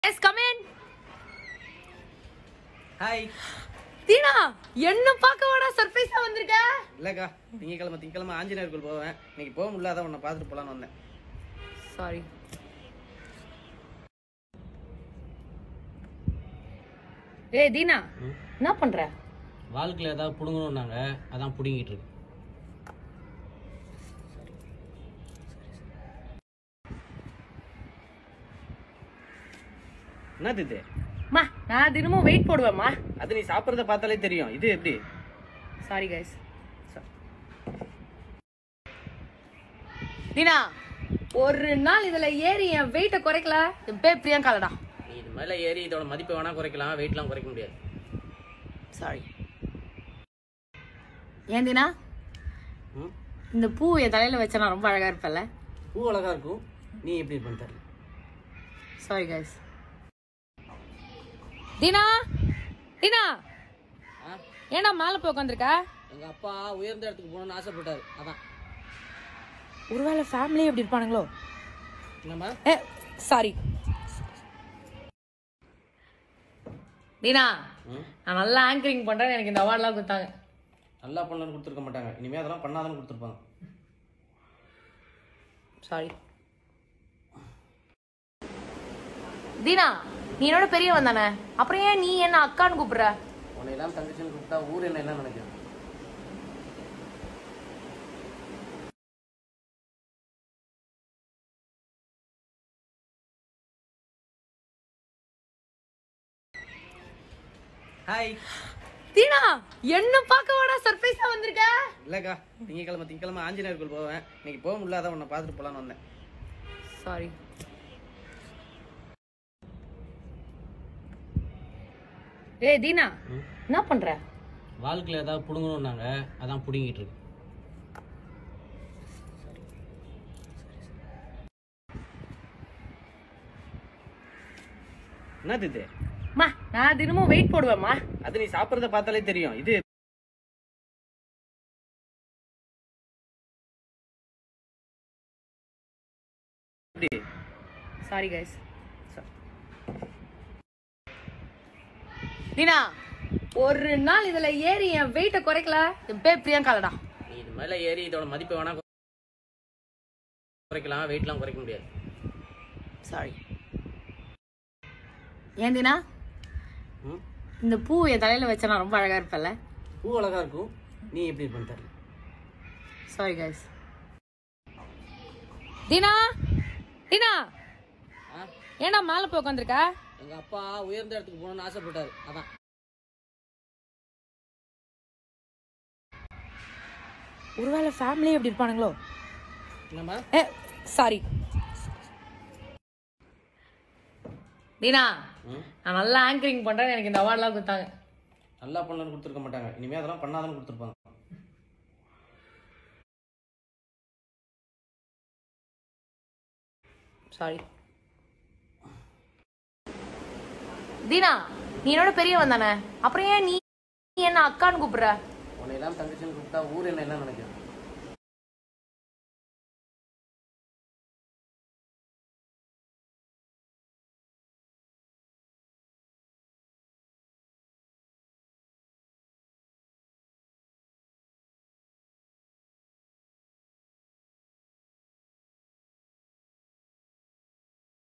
S come in hi Deena என்ன பார்க்க வாடா சர்ப்ரைஸா வந்திருக்க இல்லக்கா திங்கக்கிழமை திங்கக்கிழமை ஆஞ்சநேயர் கோயில் போவேன் இன்னைக்கு போக முடியல அதான் உன்னை பார்த்துட்டு போலான்னு வந்தேன் சாரி ஏய் தீனா என்ன பண்ற வாழ்க்கையில் ஏதாவது பிடுங்கணும்னாங்க அதான் பிடுங்கிட்டு இருக்கு என்னது இது மா நான் தினமும் வெயிட் போடுவேம்மா அது நீ சாப்பிட்றத பார்த்தாலே தெரியும் இது எப்படி சாரி கைஸ் தீனா ஒரு நாள் இதுல ஏறி என் வெயிட்ட குறைக்கல என் பேர் பிரியங்காலடா நீ இது மேலே ஏறி இதோட மதிப்பை வேணா குறைக்கலாம் வெயிட்லாம் குறைக்க முடியாது சாரி ஏன் தீனா ம் இந்த பூ என் தலையில வச்சா நான் ரொம்ப அழகா இருப்பேன்ல பூ அழகா இருக்கும் நீ எப்படி இருப்பேன்னு தெரியல சாரி கைஸ் தீனா தீனா ஆ ஏன்டா மேல போய் உட்காந்துருக்க எங்க அப்பா உயர்ந்த இடத்துக்கு போகணும்னு ஆசைப்பட்டாரு அதான் ஒருவேளை ஃபேமிலி எப்படி இருப்பானுங்களோ என்னம்மா ஏ சாரி தீனா ம் நான் நல்லா ஆங்கரிங் பண்றேன் எனக்கு இந்த அவார்ட்லாம் கொடுத்தாங்க நல்லா பண்ணலன்னு கொடுத்துருக்க மாட்டாங்க இனிமே அதெல்லாம் பண்ணாதான்னு கொடுத்துருப்பாங்க சாரி தீனா நீ என்னோட பெரியவன் தானே அப்புறம் ஏன் நீ என்ன அக்கான்னு கூப்பிடுற உன்னை எல்லாம் தங்கச்சின்னு கூப்பிட்டா ஊர் என்ன எல்லாம் நினைக்கும் ஹாய் தீனா என்ன பார்க்க வாடா சர்ப்ரைஸா வந்திருக்க இல்லக்கா திங்கக்கிழமை திங்கக்கிழமை ஆஞ்சநேயர் கோயில் போவேன் இன்னைக்கு போக முடியல அதான் உன்னை பார்த்துட்டு போலான்னு வந்தேன் சாரி ஏய் தீனா என்ன பண்ற வாழ்க்கையில் ஏதாவது பிடுங்கணும்னாங்க அதான் பிடுங்கிட்டு இருக்கு என்னது இது மா நான் தினமும் வெயிட் போடுவேம்மா அது நீ சாப்பிட்றத பார்த்தாலே தெரியும் இது எப்படி சாரி கைஸ் தீனா ஒரு நாள் இதுல ஏறி என் வெயிட்ட குறைக்கல என் பேர் பிரியங்காலடா நீ இது மேலே ஏறி இதோட மதிப்பை வேணா குறைக்கலாம் வெயிட்லாம் குறைக்க முடியாது சாரி ஏன் தீனா ம் இந்த பூ என் தலையில வச்சா நான் ரொம்ப அழகா இருப்பேன்ல பூ அழகா இருக்கும் நீ எப்படி இருப்பேன்னு தெரியல சாரி கைஸ் தீனா தீனா ஆ ஏன்டா மேல போய் உட்காந்துருக்க எங்க அப்பா உயர்ந்த இடத்துக்கு போகணும்னு ஆசைப்பட்டாரு அதான் ஒருவேளை ஃபேமிலி எப்படி இருப்பானுங்களோ என்னம்மா ஏ சாரி தீனா ம் நான் நல்லா ஆங்கரிங் பண்றேன் எனக்கு இந்த அவார்ட்லாம் கொடுத்தாங்க நல்லா பண்ணலன்னு கொடுத்துருக்க மாட்டாங்க இனிமே அதெல்லாம் பண்ணாதான்னு கொடுத்துருப்பாங்க சாரி தீனா நீ என்னோட பெரியவன் தானே அப்புறம் ஏன் நீ நீ என்ன அக்கான்னு கூப்பிடுற உன்னை எல்லாம் தங்கச்சின்னு கூப்பிட்டா ஊர் என்ன எல்லாம் நினைக்கும்